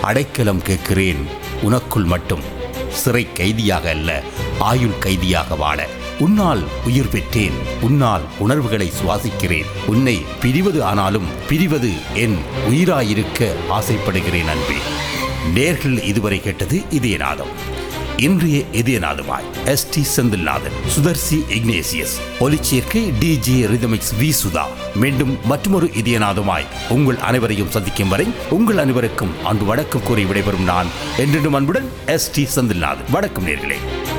அடைக்கலம் கேட்கிறேன் உனக்குள் மட்டும் சிறை கைதியாக அல்ல ஆயுள் கைதியாக வாழ உன்னால் உயிர் பெற்றேன் உன்னால் உணர்வுகளை சுவாசிக்கிறேன் உன்னை பிரிவது ஆனாலும் பிரிவது என் உயிராயிருக்க ஆசைப்படுகிறேன் அன்பே நேர்கள் இதுவரை கேட்டது இதயநாதம் இன்றைய இதயநாதமாய் எஸ் டி செந்தில்நாதன் சுதர்சி இக்னேசியஸ் ஒலிச்சேர்க்கை டிஜே ரிதமிக்ஸ் வி சுதா மீண்டும் மற்றொரு இதயநாதமாய் உங்கள் அனைவரையும் சந்திக்கும் வரை உங்கள் அனைவருக்கும் அன்று வணக்கம் கூறி விடைபெறும் நான் என்றென்றும் அன்புடன் எஸ் டி செந்தில்நாதன் வணக்கம் நேர்களே